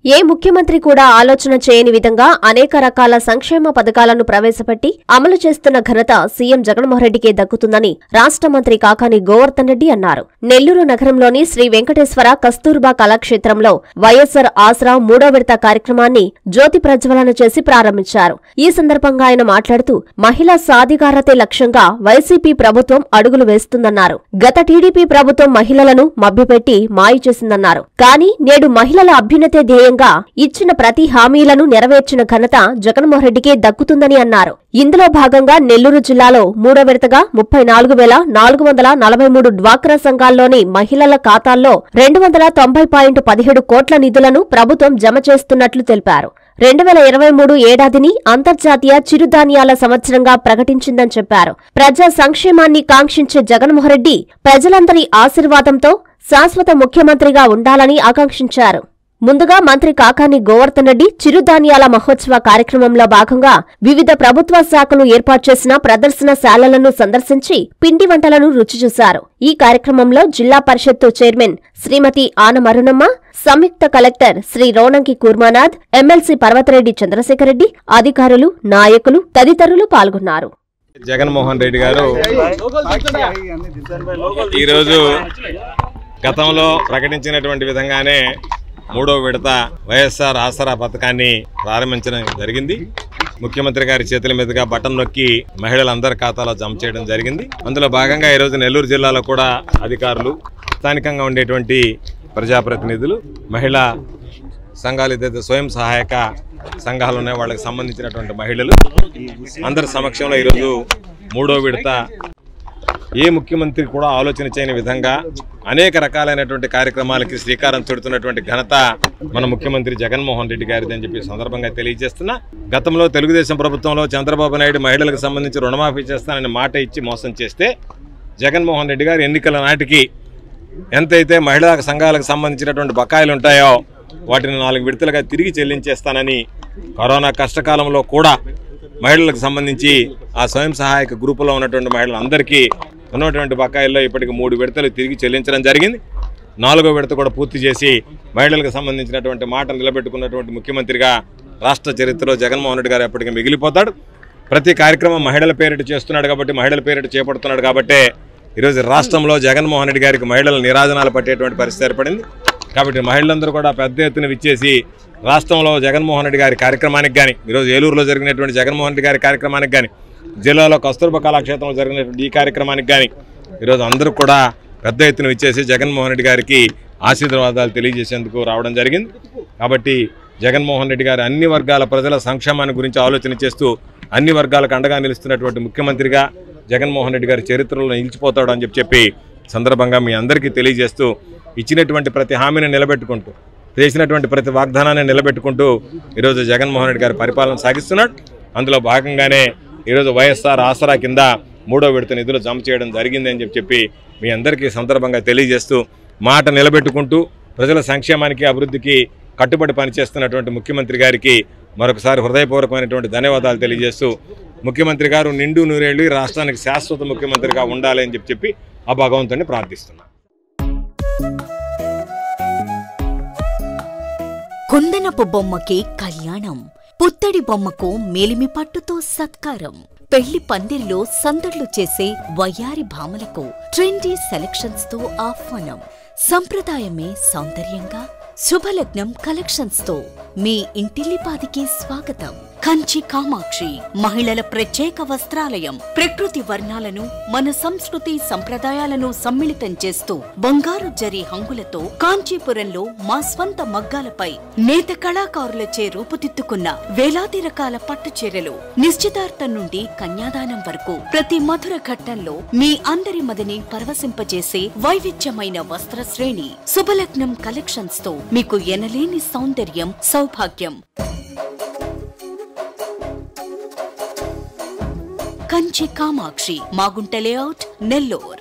ఏ ముఖ్యమంత్రి కూడా ఆలోచన చేయని విధంగా అనేక రకాల సంక్షేమ పథకాలను ప్రవేశపెట్టి అమలు చేస్తున్న ఘనత సీఎం జగన్మోహన్రెడ్డికే దక్కుతుందని రాష్ట్ర మంత్రి కాకాని గోవర్ధన్ రెడ్డి అన్నారు నెల్లూరు నగరంలోని శ్రీ వెంకటేశ్వర కస్తూర్బా కళాక్షేత్రంలో వైఎస్సార్ ఆసరా మూడో విడత కార్యక్రమాన్ని జ్యోతి ప్రజ్వలన చేసి ప్రారంభించారు ఈ సందర్భంగా ఆయన మాట్లాడుతూ మహిళా సాధికారతే లక్ష్యంగా వైసీపీ ప్రభుత్వం అడుగులు వేస్తుందన్నారు గత టీడీపీ ప్రభుత్వం మహిళలను మభ్యపెట్టి మాయ చేసిందన్నారు కానీ నేడు మహిళల అభ్యున్నతే ధ్యేయంగా ఇచ్చిన ప్రతి హామీలను నెరవేర్చిన ఘనత జగన్మోహన్ రెడ్డికే దక్కుతుందని అన్నారు ఇందులో భాగంగా నెల్లూరు జిల్లాలో మూడో విడతగా ముప్పై నాలుగు వేల నాలుగు వందల నలభై మూడు డ్వాక్రా సంఘాల్లోని మహిళల ఖాతాల్లో రెండు వందల తొంభై పాయింట్ పదిహేడు కోట్ల నిధులను ప్రభుత్వం జమ చేస్తున్నట్లు తెలిపారు రెండు వేల ఇరవై మూడు ఏడాదిని అంతర్జాతీయ చిరుధాన్యాల సంవత్సరంగా ప్రకటించిందని చెప్పారు ప్రజా సంక్షేమాన్ని కాంక్షించే జగన్మోహన్ రెడ్డి ప్రజలందరి ఆశీర్వాదంతో శాశ్వత ముఖ్యమంత్రిగా ఉండాలని ఆకాంక్షించారు ముందుగా మంత్రి కాకాని గోవర్ధన్ రెడ్డి చిరుధాన్యాల మహోత్సవ కార్యక్రమంలో భాగంగా వివిధ ప్రభుత్వ శాఖలు ఏర్పాటు చేసిన ప్రదర్శనశాలలను సందర్శించి పిండి వంటలను రుచి చూశారు ఈ కార్యక్రమంలో జిల్లా పరిషత్తు చైర్మన్ శ్రీమతి ఆనమరుణమ్మ సంయుక్త కలెక్టర్ శ్రీ రోనంకి కూర్మానాథ్ ఎమ్మెల్సీ పర్వతరెడ్డి చంద్రశేఖరరెడ్డి అధికారులు నాయకులు తదితరులు పాల్గొన్నారు జగన్మోహన్ రెడ్డి గారు ఈరోజు గతంలో ప్రకటించినటువంటి విధంగానే మూడో విడత వైఎస్ఆర్ ఆసరా పథకాన్ని ప్రారంభించడం జరిగింది ముఖ్యమంత్రి గారి చేతుల మీదుగా బటన్ నొక్కి మహిళలందరి ఖాతాలో జమ చేయడం జరిగింది అందులో భాగంగా ఈరోజు నెల్లూరు జిల్లాలో కూడా అధికారులు స్థానికంగా ఉండేటువంటి ప్రజాప్రతినిధులు మహిళా సంఘాలు ఏదైతే స్వయం సహాయక సంఘాలు ఉన్నాయో వాళ్ళకి సంబంధించినటువంటి మహిళలు అందరి సమక్షంలో ఈరోజు మూడో విడత ఏ ముఖ్యమంత్రి కూడా ఆలోచన చేయని విధంగా అనేక రకాలైనటువంటి కార్యక్రమాలకి శ్రీకారం చుడుతున్నటువంటి ఘనత మన ముఖ్యమంత్రి జగన్మోహన్ రెడ్డి గారిది అని చెప్పి ఈ సందర్భంగా తెలియజేస్తున్నా గతంలో తెలుగుదేశం ప్రభుత్వంలో చంద్రబాబు నాయుడు మహిళలకు సంబంధించి రుణమాఫీ చేస్తానని మాట ఇచ్చి మోసం చేస్తే జగన్మోహన్ రెడ్డి గారు ఎన్నికల నాటికి ఎంతైతే మహిళా సంఘాలకు సంబంధించినటువంటి బకాయిలు ఉంటాయో వాటిని నాలుగు విడతలుగా తిరిగి చెల్లించేస్తానని కరోనా కష్టకాలంలో కూడా మహిళలకు సంబంధించి ఆ స్వయం సహాయక గ్రూపులో ఉన్నటువంటి మహిళలందరికీ ఉన్నటువంటి బకాయిల్లో ఇప్పటికి మూడు విడతలు తిరిగి చెల్లించడం జరిగింది నాలుగో విడత కూడా పూర్తి చేసి మహిళలకు సంబంధించినటువంటి మాట నిలబెట్టుకున్నటువంటి ముఖ్యమంత్రిగా రాష్ట్ర చరిత్రలో జగన్మోహన్ రెడ్డి గారు ఎప్పటికీ మిగిలిపోతాడు ప్రతి కార్యక్రమం మహిళల పేరిట చేస్తున్నాడు కాబట్టి మహిళల పేరిట చేపడుతున్నాడు కాబట్టే ఈరోజు రాష్ట్రంలో జగన్మోహన్ రెడ్డి గారికి మహిళల నిరాజనాలు పట్టేటువంటి పరిస్థితి ఏర్పడింది కాబట్టి మహిళలందరూ కూడా పెద్ద ఎత్తున విచ్చేసి రాష్ట్రంలో జగన్మోహన్ రెడ్డి గారి కార్యక్రమానికి కానీ ఈరోజు ఏలూరులో జరిగినటువంటి జగన్మోహన్ రెడ్డి గారి కార్యక్రమానికి కానీ జిల్లాలో కస్తూర్బా కళాక్షేత్రంలో జరిగినటువంటి ఈ కార్యక్రమానికి కానీ ఈరోజు అందరూ కూడా పెద్ద ఎత్తున విచ్చేసి జగన్మోహన్ రెడ్డి గారికి ఆశీర్వాదాలు తెలియజేసేందుకు రావడం జరిగింది కాబట్టి జగన్మోహన్ రెడ్డి గారు అన్ని వర్గాల ప్రజల సంక్షేమాన్ని గురించి ఆలోచన చేస్తూ అన్ని వర్గాలకు అండగా నిలుస్తున్నటువంటి ముఖ్యమంత్రిగా జగన్మోహన్ రెడ్డి గారి చరిత్రలో నిలిచిపోతాడు అని చెప్పి చెప్పి సందర్భంగా మీ అందరికీ తెలియజేస్తూ ఇచ్చినటువంటి ప్రతి హామీని నిలబెట్టుకుంటూ చేసినటువంటి ప్రతి వాగ్దానాన్ని నిలబెట్టుకుంటూ ఈరోజు జగన్మోహన్ రెడ్డి గారి పరిపాలన సాగిస్తున్నాడు అందులో భాగంగానే ఈరోజు వైఎస్ఆర్ ఆసరా కింద మూడో విడత నిధులు జమ చేయడం జరిగింది అని చెప్పి చెప్పి మీ అందరికీ సందర్భంగా తెలియజేస్తూ మాట నిలబెట్టుకుంటూ ప్రజల సంక్షేమానికి అభివృద్ధికి కట్టుబడి పనిచేస్తున్నటువంటి ముఖ్యమంత్రి గారికి మరొకసారి హృదయపూర్వకమైనటువంటి ధన్యవాదాలు తెలియజేస్తూ ముఖ్యమంత్రి గారు నిండు నూరేళ్లు ఈ రాష్ట్రానికి శాశ్వత ముఖ్యమంత్రిగా ఉండాలి అని చెప్పి చెప్పి ఆ భగవంతుని ప్రార్థిస్తున్నాను కుందనపు బొమ్మకి కళ్యాణం పుత్తడి బొమ్మకు మేలిమి పట్టుతో సత్కారం పెళ్లి పందిరిలో సందడ్లు చేసే వయ్యారి భామలకు ట్రెండీ సెలక్షన్స్ తో ఆహ్వానం సంప్రదాయమే సౌందర్యంగా శుభలగ్నం కలెక్షన్స్ తో మీ ఇంటిల్లిపాదికి స్వాగతం కంచి కామాక్షి మహిళల ప్రత్యేక వస్త్రాలయం ప్రకృతి వర్ణాలను మన సంస్కృతి సంప్రదాయాలను సమ్మిళితం చేస్తూ బంగారు జరి హంగులతో కాంచీపురంలో మా స్వంత మగ్గాలపై నేత కళాకారులచే రూపుదిద్దుకున్న వేలాది రకాల పట్టు చీరలు నిశ్చితార్థం నుండి కన్యాదానం వరకు ప్రతి మధుర ఘట్టంలో మీ అందరి మదిని పరవశింపజేసే వైవిధ్యమైన వస్త్ర శ్రేణి శుభలగ్నం కలెక్షన్స్ తో మీకు ఎనలేని సౌందర్యం సౌభాగ్యం కంచి కామాక్షి మాగుంట లేఅవుట్ నెల్లూర్